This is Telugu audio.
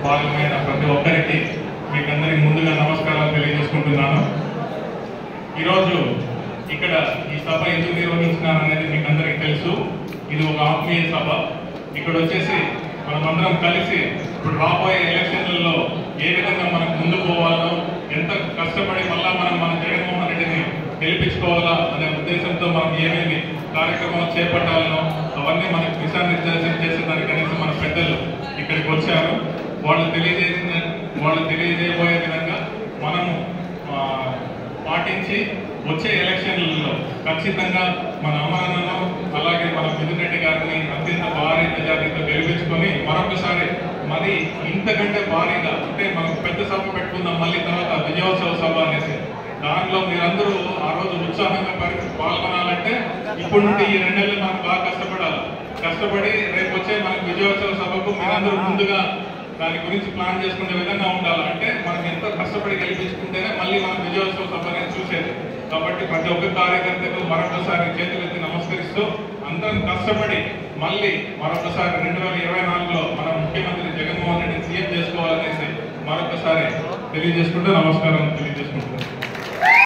భాగమైన ప్రతి ఒక్కరికి మీకందరికి ముందుగా నమస్కారాలు తెలియజేసుకుంటున్నాను ఈరోజు ఇక్కడ ఈ సభ ఎందుకు నిర్వహించినారు అనేది మీకు అందరికీ తెలుసు ఇది ఒక ఆత్మీయ సభ ఇక్కడ వచ్చేసి మనమందరం కలిసి ఇప్పుడు రాబోయే ఎలక్షన్లలో ఏ విధంగా మనకు ముందు పోవాలో ఎంత కష్టపడి మళ్ళా మనం మన జగన్మోహన్ రెడ్డిని గెలిపించుకోవాలా అనే ఉద్దేశంతో మనం ఏమేమి కార్యక్రమాలు చేపట్టాలనో అవన్నీ మనకు దిశానిర్దేశం చేసేదానికి కనీసం మన పెద్దలు ఇక్కడికి వచ్చారు వాళ్ళు తెలియజేసిన వాళ్ళు తెలియజేయబోయే విధంగా మనము ఆ, పాటించి వచ్చే ఎలక్షన్లలో ఖచ్చితంగా మన అమరన్నను అలాగే మన మిథున్ రెడ్డి గారిని అత్యంత భారీ మెజారిటీతో గెలిపించుకొని మరొకసారి మరి ఇంతకంటే భారీగా అంటే మనం పెద్ద సభ పెట్టుకుందాం మళ్ళీ తర్వాత విజయోత్సవ సభ అనేసి దానిలో మీరందరూ ఆ రోజు ఉత్సాహంగా పరి- పాల్గొనాలంటే ఇప్పుడు నుండి ఈ రెండు నెలలు మనం బాగా కష్టపడాలి కష్టపడి రేపు వచ్చే మనకు విజయోత్సవ సభకు మీరందరూ ముందుగా దాని గురించి ప్లాన్ చేసుకునే విధంగా ఉండాలి అంటే మనం ఎంతో కష్టపడి గెలిపించుకుంటేనే మళ్ళీ మనం విజయోత్సవ సభ అనేది చూసేది కాబట్టి ప్రతి ఒక్క కార్యకర్తకు మరొకసారి చేతులెత్తి నమస్కరిస్తూ అందరం కష్టపడి మళ్ళీ మరొకసారి రెండు వేల ఇరవై నాలుగులో మన ముఖ్యమంత్రి జగన్మోహన్ రెడ్డిని సీఎం చేసుకోవాలనేసి మరొకసారి తెలియజేసుకుంటూ నమస్కారం తెలియజేసుకుంటున్నాను